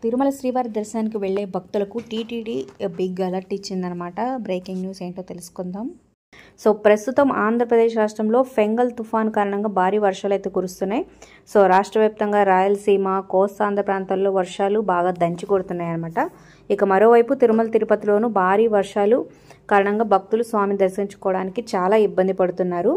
తిరుమల శ్రీవారి దర్శనానికి వెళ్ళే భక్తులకు టీటీడీ బిగ్ అలర్ట్ ఇచ్చిందనమాట బ్రేకింగ్ న్యూస్ ఏంటో తెలుసుకుందాం సో ప్రస్తుతం ఆంధ్రప్రదేశ్ రాష్ట్రంలో ఫెంగల్ తుఫాన్ కారణంగా భారీ వర్షాలు అయితే కురుస్తున్నాయి సో రాష్ట్ర వ్యాప్తంగా రాయలసీమ కోస్తాంధ్ర ప్రాంతాల్లో వర్షాలు బాగా దంచి కొడుతున్నాయి అనమాట ఇక మరోవైపు తిరుమల తిరుపతిలోనూ భారీ వర్షాలు కారణంగా భక్తులు స్వామిని దర్శించుకోవడానికి చాలా ఇబ్బంది పడుతున్నారు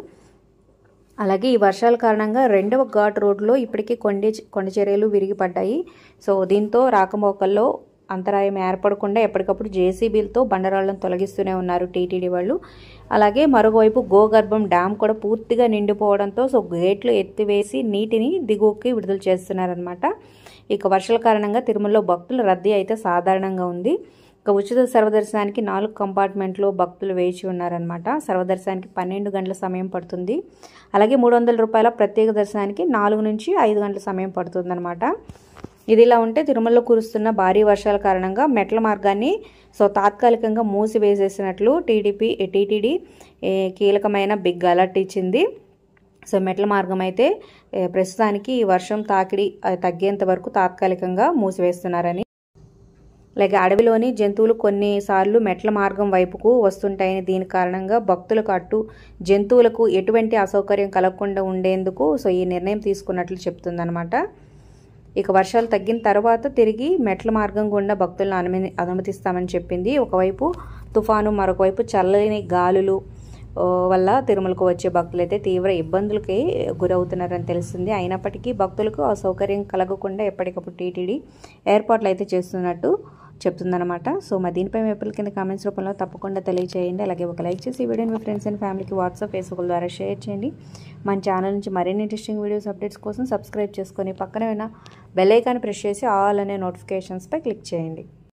అలాగే ఈ వర్షాల కారణంగా రెండవ ఘాట్ రోడ్లో ఇప్పటికే కొండ కొండ చర్యలు విరిగిపడ్డాయి సో దీంతో రాకపోకల్లో అంతరాయం ఏర్పడకుండా ఎప్పటికప్పుడు జేసీబీలతో బండరాళ్లను తొలగిస్తూనే ఉన్నారు టీటీడీ వాళ్ళు అలాగే మరోవైపు గోగర్భం డ్యామ్ కూడా పూర్తిగా నిండిపోవడంతో సో గేట్లు ఎత్తివేసి నీటిని దిగువకి విడుదల చేస్తున్నారనమాట ఇక వర్షాల కారణంగా తిరుమలలో భక్తుల రద్దీ అయితే సాధారణంగా ఉంది ఇక ఉచిత సర్వదర్శనానికి నాలుగు కంపార్ట్మెంట్లో భక్తులు వేచి ఉన్నారనమాట సర్వదర్శనానికి పన్నెండు గంటల సమయం పడుతుంది అలాగే మూడు వందల రూపాయల ప్రత్యేక దర్శనానికి నాలుగు నుంచి ఐదు గంటల సమయం పడుతుందన్నమాట ఇది ఇలా ఉంటే తిరుమలలో కురుస్తున్న భారీ వర్షాల కారణంగా మెట్ల మార్గాన్ని సో తాత్కాలికంగా మూసివేసేసినట్లు టీడీపీ టీటీడీ కీలకమైన బిగ్ అలర్ట్ ఇచ్చింది సో మెట్ల మార్గం అయితే ప్రస్తుతానికి ఈ వర్షం తాకిడి తగ్గేంత వరకు తాత్కాలికంగా మూసివేస్తున్నారని అలాగే అడవిలోని జంతువులు కొన్నిసార్లు మెట్ల మార్గం వైపుకు వస్తుంటాయని దీని కారణంగా భక్తులకు అటు జంతువులకు ఎటువంటి అసౌకర్యం కలగకుండా ఉండేందుకు సో ఈ నిర్ణయం తీసుకున్నట్లు చెప్తుందనమాట ఇక వర్షాలు తగ్గిన తర్వాత తిరిగి మెట్ల మార్గం గుండా భక్తులను అనుమతి అనుమతిస్తామని చెప్పింది ఒకవైపు తుఫాను మరొకవైపు చల్లని గాలులు వల్ల తిరుమలకు వచ్చే భక్తులైతే తీవ్ర ఇబ్బందులకి గురవుతున్నారని తెలిసింది అయినప్పటికీ భక్తులకు అసౌకర్యం కలగకుండా ఎప్పటికప్పుడు టీటీడీ ఏర్పాట్లు అయితే చేస్తున్నట్టు చెప్తుందనమాట సో మా దీనిపై మీ ఎప్పుడు కింద కామెంట్స్ రూపంలో తప్పకుండా తెలియజేయండి అలాగే ఒక లైక్ చేసి ఈ వీడియోని మీ ఫ్రెండ్స్ అండ్ ఫ్యామిలీకి వాట్సాప్ ఫేస్బుక్ ద్వారా షేర్ చేయండి మన ఛానల్ నుంచి మరిన్ని ఇంట్రెస్టింగ్ వీడియోస్ అప్డేట్స్ కోసం సబ్స్క్రైబ్ చేసుకొని పక్కనే ఉన్న బెల్ ఐకాన్ ప్రెస్ చేసి ఆల్ అనే నోటిఫికేషన్స్పై క్లిక్ చేయండి